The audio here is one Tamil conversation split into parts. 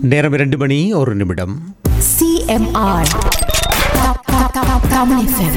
நேரம் இரண்டு மணி ஒரு நிமிடம் CMR. Ka- ka- ka- Kamu FM.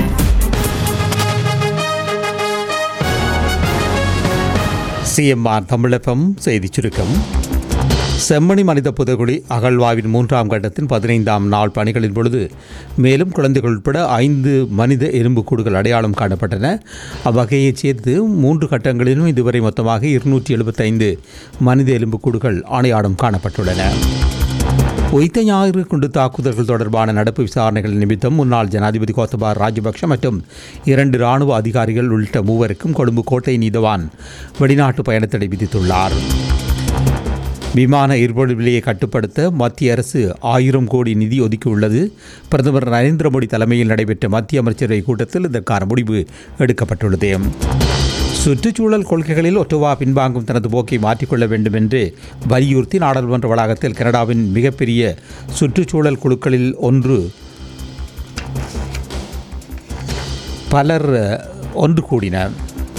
CMR தமிழகம் செய்திச் சுருக்கம் செம்மணி மனித புதைகுழி அகழ்வாய்வின் மூன்றாம் கட்டத்தின் பதினைந்தாம் நாள் பணிகளின் பொழுது மேலும் குழந்தைகள் உட்பட ஐந்து மனித எலும்புக்கூடுகள் அடையாளம் காணப்பட்டன அவ்வகையைச் சேர்த்து மூன்று கட்டங்களிலும் இதுவரை மொத்தமாக இருநூற்றி எழுபத்தைந்து மனித எலும்புக்கூடுகள் அடையாளம் காணப்பட்டுள்ளன உயிர்த்த ஞாயிறு குண்டு தாக்குதல்கள் தொடர்பான நடப்பு விசாரணைகள் நிமித்தம் முன்னாள் ஜனாதிபதி கோத்தபார் ராஜபக்ஷ மற்றும் இரண்டு இராணுவ அதிகாரிகள் உள்ளிட்ட மூவருக்கும் கொழும்பு கோட்டை நீதவான் வெளிநாட்டு பயணத்தடை விதித்துள்ளார் விமான எரிபொருள் விலையை கட்டுப்படுத்த மத்திய அரசு ஆயிரம் கோடி நிதி ஒதுக்கியுள்ளது பிரதமர் நரேந்திர மோடி தலைமையில் நடைபெற்ற மத்திய அமைச்சரவை கூட்டத்தில் இதற்கான முடிவு எடுக்கப்பட்டுள்ளது சுற்றுச்சூழல் கொள்கைகளில் ஒட்டுவா பின்வாங்கும் தனது போக்கை மாற்றிக்கொள்ள வேண்டும் என்று வலியுறுத்தி நாடாளுமன்ற வளாகத்தில் கனடாவின் மிகப்பெரிய சுற்றுச்சூழல் குழுக்களில் ஒன்று பலர் ஒன்று கூடினர்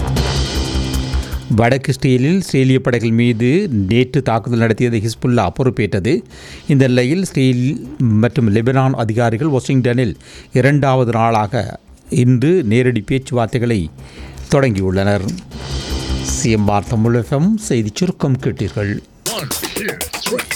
வடக்கு ஸ்டீலில் இஸ்ரேலிய படைகள் மீது நேற்று தாக்குதல் நடத்தியது ஹிஸ்புல்லா பொறுப்பேற்றது இந்த நிலையில் ஸ்டீல் மற்றும் லெபனான் அதிகாரிகள் வாஷிங்டனில் இரண்டாவது நாளாக இன்று நேரடி பேச்சுவார்த்தைகளை தொடங்கியுள்ளனர் சிஎம்ஆர் தமிழகம் செய்திச் சுருக்கம் கேட்டீர்கள் One, two, three.